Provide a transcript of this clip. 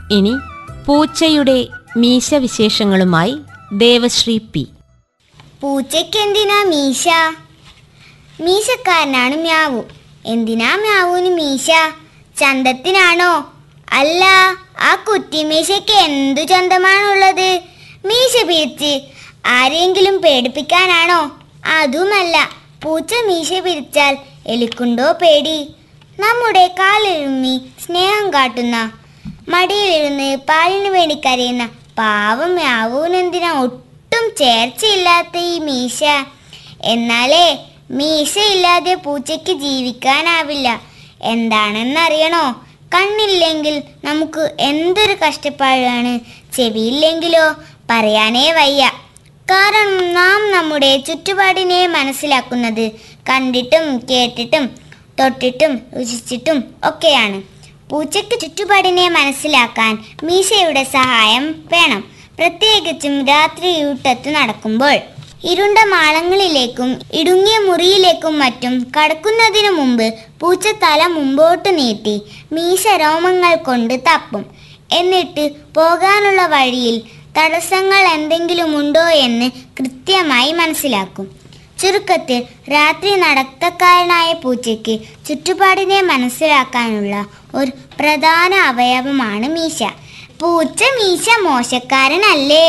ഇനി പൂച്ചയുടെ മീശ വിശേഷങ്ങളുമായി ദേവശ്രീ പി പൂച്ചയ്ക്ക് എന്തിനാ മീശ മീശക്കാരനാണ് മ്യാവു എന്തിനാ മ്യാവൂന് മീശ ചന്തത്തിനാണോ അല്ല ആ കുറ്റിമീശയ്ക്ക് എന്തു ചന്തമാണുള്ളത് മീശ പിരിച്ച് ആരെങ്കിലും പേടിപ്പിക്കാനാണോ അതുമല്ല പൂച്ച മീശ പിരിച്ചാൽ എലിക്കുണ്ടോ പേടി നമ്മുടെ കാലിലുമ്മി സ്നേഹം കാട്ടുന്ന മടിയിലിരുന്ന് പാലിന് വേണ്ടി കരയുന്ന പാവം മ്യാവൂനെന്തിനാ ഒട്ടും ചേർച്ചയില്ലാത്ത ഈ മീശ എന്നാലേ മീശയില്ലാതെ പൂച്ചയ്ക്ക് ജീവിക്കാനാവില്ല എന്താണെന്നറിയണോ കണ്ണില്ലെങ്കിൽ നമുക്ക് എന്തൊരു കഷ്ടപ്പാടാണ് ചെവിയില്ലെങ്കിലോ പറയാനേ വയ്യ കാരണം നാം നമ്മുടെ ചുറ്റുപാടിനെ മനസ്സിലാക്കുന്നത് കണ്ടിട്ടും കേട്ടിട്ടും തൊട്ടിട്ടും രുചിച്ചിട്ടും ഒക്കെയാണ് പൂച്ചയ്ക്ക് ചുറ്റുപാടിനെ മനസ്സിലാക്കാൻ മീശയുടെ സഹായം വേണം പ്രത്യേകിച്ചും രാത്രി യൂട്ടത്ത് നടക്കുമ്പോൾ ഇരുണ്ട മാളങ്ങളിലേക്കും ഇടുങ്ങിയ മുറിയിലേക്കും മറ്റും കടക്കുന്നതിനു മുമ്പ് പൂച്ച തല മുമ്പോട്ട് നീട്ടി മീശ രോമങ്ങൾ കൊണ്ട് തപ്പും എന്നിട്ട് പോകാനുള്ള വഴിയിൽ തടസ്സങ്ങൾ എന്തെങ്കിലും ഉണ്ടോ എന്ന് കൃത്യമായി മനസ്സിലാക്കും ചുരുക്കത്തിൽ രാത്രി നടത്തക്കാരനായ പൂച്ചയ്ക്ക് ചുറ്റുപാടിനെ മനസ്സിലാക്കാനുള്ള ഒരു പ്രധാന അവയവമാണ് മീശ പൂച്ച മീശ മോശക്കാരനല്ലേ